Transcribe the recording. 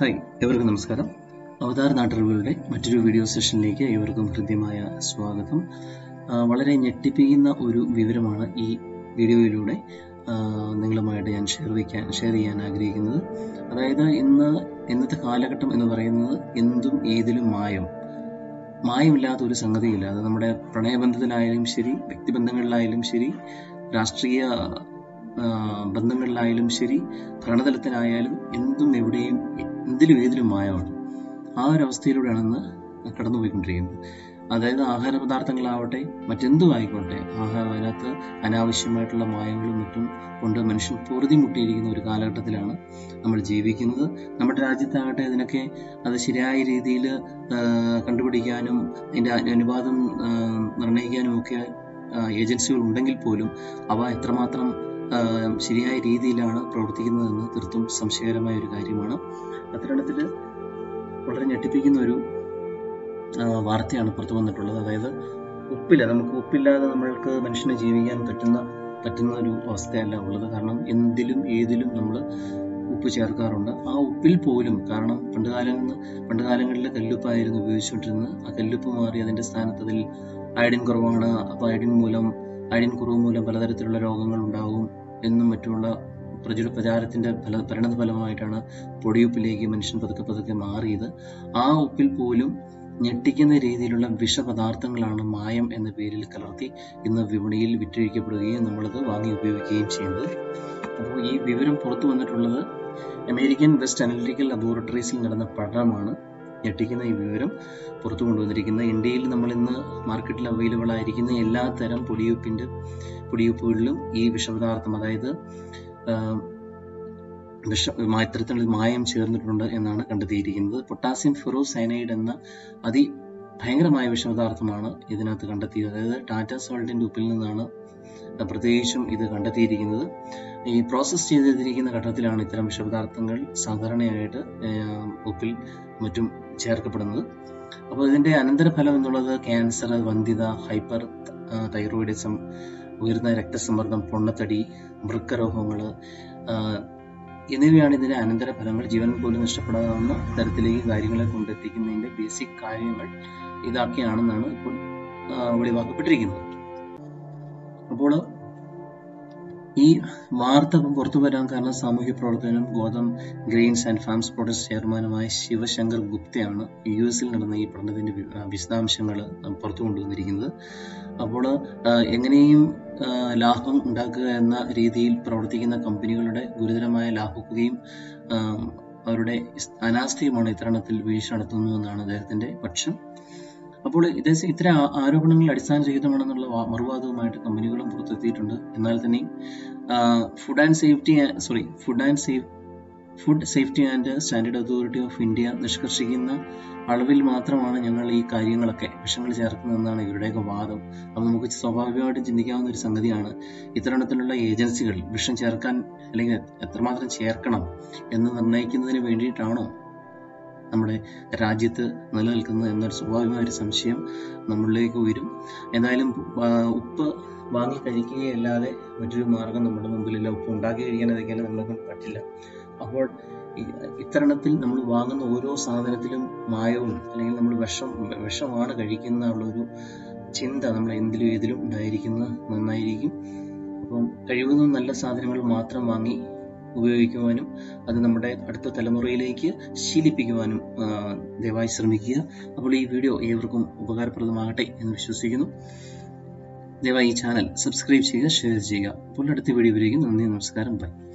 hi എവർക്കും നമസ്കാരം അവതാർ നാട്ടറിവുകളുടെ മറ്റൊരു video സെഷനിലേക്ക് ഏവർക്കും ഹൃദ്യമായ സ്വാഗതം ആ, വളരെ ഞെട്ടിപ്പിക്കുന്ന ഒരു വിവരമാണ് ഈ വീഡിയോയിലൂടെ ആ, നിങ്ങളുമായിട്ട് ഞാൻ ഷെയർ വയ്ക്കാൻ ഷെയർ ചെയ്യാൻ ആഗ്രഹിക്കുന്നത് അതായത് ഇന്ന് ഇന്നത്തെ കാലഘട്ടം എന്ന് പറയുന്നത് എന്തും ഏതിലും മായം മായമില്ലാത്ത ഒരു സംഗതിയില്ല അത് നമ്മുടെ പ്രണയബന്ധത്തിലായാലും ശരി വ്യക്തിബന്ധങ്ങളിലായാലും ശരി രാഷ്ട്രീയ ആ, ബന്ധങ്ങളിലായാലും ശരി ഭരണതലത്തിലായാലും എന്തും എവിടെയും എന്തിലും ഏതിലും മായമാണ് ആ ഒരു അവസ്ഥയിലൂടെയാണ് ഇന്ന് കടന്നുപോയിക്കൊണ്ടിരിക്കുന്നത് അതായത് ആഹാര പദാർത്ഥങ്ങളാവട്ടെ മറ്റെന്തും ആയിക്കോട്ടെ ആഹാര അതിനകത്ത് അനാവശ്യമായിട്ടുള്ള മായങ്ങളും മറ്റും കൊണ്ട് മനുഷ്യൻ പൊറുതി മുട്ടിയിരിക്കുന്ന ഒരു കാലഘട്ടത്തിലാണ് നമ്മൾ ജീവിക്കുന്നത് നമ്മുടെ രാജ്യത്താകട്ടെ ഇതിനൊക്കെ അത് ശരിയായ രീതിയിൽ കണ്ടുപിടിക്കാനും അതിൻ്റെ അനുപാതം ആ, നിർണ്ണയിക്കാനും ഒക്കെ ഏജൻസികൾ ഉണ്ടെങ്കിൽ പോലും അവ എത്രമാത്രം ആ, ശരിയായ രീതിയിലാണ് പ്രവർത്തിക്കുന്നതെന്ന് തീർത്തും സംശയകരമായ ഒരു കാര്യമാണ് അത്തരണത്തിൽ വളരെ ഞെട്ടിപ്പിക്കുന്ന ഒരു ആ, വാർത്തയാണ് പുറത്തു വന്നിട്ടുള്ളത് അതായത് ഉപ്പില്ല നമുക്ക് ഉപ്പില്ലാതെ നമ്മൾക്ക് മനുഷ്യന് ജീവിക്കാൻ പറ്റുന്ന പറ്റുന്ന ഒരു അവസ്ഥയല്ല ഉള്ളത് കാരണം എന്തിലും ഏതിലും നമ്മൾ ഉപ്പ് ചേർക്കാറുണ്ട് ആ ഉപ്പിൽ പോലും കാരണം പണ്ട് കാലങ്ങളിൽ പണ്ട് കാലങ്ങളിൽ കല്ലുപ്പായിരുന്നു ഉപയോഗിച്ചുകൊണ്ടിരുന്നത് ആ കല്ലുപ്പ് മാറി അതിൻ്റെ സ്ഥാനത്ത് അതിൽ അയഡിൻ കുറവാണ് അപ്പോൾ അയഡിൻ മൂലം അയഡിൻ കുറവ് മൂലം പലതരത്തിലുള്ള രോഗങ്ങൾ ഉണ്ടാവും എന്നും മറ്റുമുള്ള പ്രചുര പ്രചാരത്തിന്റെ ഫല പരിണത ഫലമായിട്ടാണ് പൊടിയുപ്പിലേക്ക് മനുഷ്യൻ പതുക്കെ പതുക്കെ മാറിയത് ആ ഉപ്പിൽ പോലും ഞെട്ടിക്കുന്ന രീതിയിലുള്ള വിഷപദാർത്ഥങ്ങളാണ് മായം എന്ന പേരിൽ കലർത്തി ഇന്ന് വിപണിയിൽ വിറ്റഴിക്കപ്പെടുകയും നമ്മളത് വാങ്ങി ഉപയോഗിക്കുകയും ചെയ്യുന്നത് അപ്പോൾ ഈ വിവരം പുറത്തു വന്നിട്ടുള്ളത് അമേരിക്കൻ വെസ്റ്റ് അനലിറ്റിക്കൽ ലബോറട്ടറീസിൽ നടന്ന പഠനമാണ് ഞെട്ടിക്കുന്ന ഈ വിവരം പുറത്തു കൊണ്ടുവന്നിരിക്കുന്നത് ഇന്ത്യയിൽ നമ്മൾ ഇന്ന് മാർക്കറ്റിൽ അവൈലബിൾ ആയിരിക്കുന്ന എല്ലാ തരം പൊടിയുപ്പിൻ്റെ പൊടിയുപ്പുകളിലും ഈ വിഷപദാർത്ഥം അതായത് ആ, വിഷ ഇത്തരത്തിലുള്ള മായം ചേർന്നിട്ടുണ്ട് എന്നാണ് കണ്ടെത്തിയിരിക്കുന്നത് പൊട്ടാസ്യം ഫെറോസൈനൈഡ് എന്ന അതി ഭയങ്കരമായ വിഷപദാർത്ഥമാണ് ഇതിനകത്ത് കണ്ടെത്തിയത് അതായത് ടാറ്റ സോൾട്ടിൻ്റെ ഉപ്പിൽ നിന്നാണ് പ്രത്യേകിച്ചും ഇത് കണ്ടെത്തിയിരിക്കുന്നത് ഈ പ്രോസസ്സ് ചെയ്തിരിക്കുന്ന ഘട്ടത്തിലാണ് ഇത്തരം വിഷപദാർത്ഥങ്ങൾ സാധാരണയായിട്ട് ആ, ഉപ്പിൽ മറ്റും ചേർക്കപ്പെടുന്നത് അപ്പോൾ ഇതിൻ്റെ അനന്തരഫലം എന്നുള്ളത് ക്യാൻസർ വന്ധ്യത ഹൈപ്പർ തൈറോയിഡിസം ഉയർന്ന രക്തസമ്മർദ്ദം പൊണ്ണത്തടി വൃക്കരോഗങ്ങൾ എന്നിവയാണ് ഇതിന്റെ അനന്തരഫലങ്ങൾ ജീവൻ പോലും നഷ്ടപ്പെടാവുന്ന തരത്തിലേക്ക് കാര്യങ്ങളെ കൊണ്ടെത്തിക്കുന്നതിന്റെ ബേസിക് കാര്യങ്ങൾ ഇതൊക്കെയാണെന്നാണ് ഇപ്പോൾ ആ, വെളിവാക്കപ്പെട്ടിരിക്കുന്നത് അപ്പോൾ ഈ വാർത്ത ഇപ്പം പുറത്തു വരാൻ കാരണം സാമൂഹ്യ പ്രവർത്തകനും Gotham grains and farms products ചെയർമാനുമായ ശിവശങ്കർ ഗുപ്തയാണ് യു എസിൽ നടന്ന ഈ പഠനത്തിന്റെ വി- ആ, വിശദാംശങ്ങൾ പുറത്തു കൊണ്ടുവന്നിരിക്കുന്നത് അപ്പോൾ ആ, എങ്ങനെയും ആ, ലാഭം ഉണ്ടാക്കുക എന്ന രീതിയിൽ പ്രവർത്തിക്കുന്ന കമ്പനികളുടെ ഗുരുതരമായ ലാഭക്കുകയും ആ, അവരുടെ അനാസ്ഥയുമാണ് ഇത്തരണത്തിൽ വീഴ്ച നടത്തുന്നതെന്നാണ് അദ്ദേഹത്തിന്റെ പക്ഷം അപ്പോൾ ഇത് ഇത്തരം ആ- ആരോപണങ്ങൾ അടിസ്ഥാനരഹിതമാണെന്നുള്ള വാ- മറുവാദവുമായിട്ട് കമ്പനികളും പുറത്തെത്തിയിട്ടുണ്ട് എന്നാൽ തന്നെ food and safety sorry food and safe food safety and standard authority of India നിഷ്കർഷിക്കുന്ന അളവിൽ മാത്രമാണ് ഞങ്ങൾ ഈ കാര്യങ്ങളൊക്കെ വിഷങ്ങൾ ചേർക്കുന്നതെന്നാണ് ഇവരുടെയൊക്കെ വാദം അപ്പോൾ നമുക്ക് സ്വാഭാവികമായിട്ടും ചിന്തിക്കാവുന്ന ഒരു സംഗതിയാണ് ഇത്തരണത്തിലുള്ള ഏജൻസികൾ വിഷം ചേർക്കാൻ അല്ലെങ്കിൽ എത്രമാത്രം ചേർക്കണം എന്ന് നിർണ്ണയിക്കുന്നതിന് വേണ്ടിയിട്ടാണോ നമ്മുടെ രാജ്യത്ത് നിലനിൽക്കുന്നത് എന്നൊരു സ്വാഭാവികമായ ഒരു സംശയം നമ്മളിലേക്ക് ഉയരും എന്തായാലും ആ, ഉപ്പ് വാങ്ങി കഴിക്കുകയല്ലാതെ മറ്റൊരു മാർഗം നമ്മുടെ മുമ്പിലില്ല ഉപ്പ് ഉണ്ടാക്കി കഴിക്കാനതൊക്കെ നമ്മളെ കൊണ്ട് പറ്റില്ല അപ്പോൾ ഈ- ഇത്തരണത്തിൽ നമ്മൾ വാങ്ങുന്ന ഓരോ സാധനത്തിലും മായവും അല്ലെങ്കിൽ നമ്മൾ വിഷം വിഷമാണ് കഴിക്കുന്ന ഉള്ളൊരു ചിന്ത നമ്മൾ എന്തിലും ഏതിലും ഉണ്ടായിരിക്കുന്നത് നന്നായിരിക്കും അപ്പം കഴിവതും നല്ല സാധനങ്ങൾ മാത്രം വാങ്ങി ഉപയോഗിക്കുവാനും അത് നമ്മുടെ അടുത്ത തലമുറയിലേക്ക് ശീലിപ്പിക്കുവാനും ആ, ദയവായി ശ്രമിക്കുക അപ്പോൾ ഈ വീഡിയോ ഏവർക്കും ഉപകാരപ്രദമാകട്ടെ എന്ന് വിശ്വസിക്കുന്നു ദയവായി ഈ ചാനൽ സബ്സ്ക്രൈബ് ചെയ്യുക ഷെയർ ചെയ്യുക അപ്പോൾ അടുത്ത വീഡിയോ വരികയും നന്ദി നമസ്കാരം ബൈ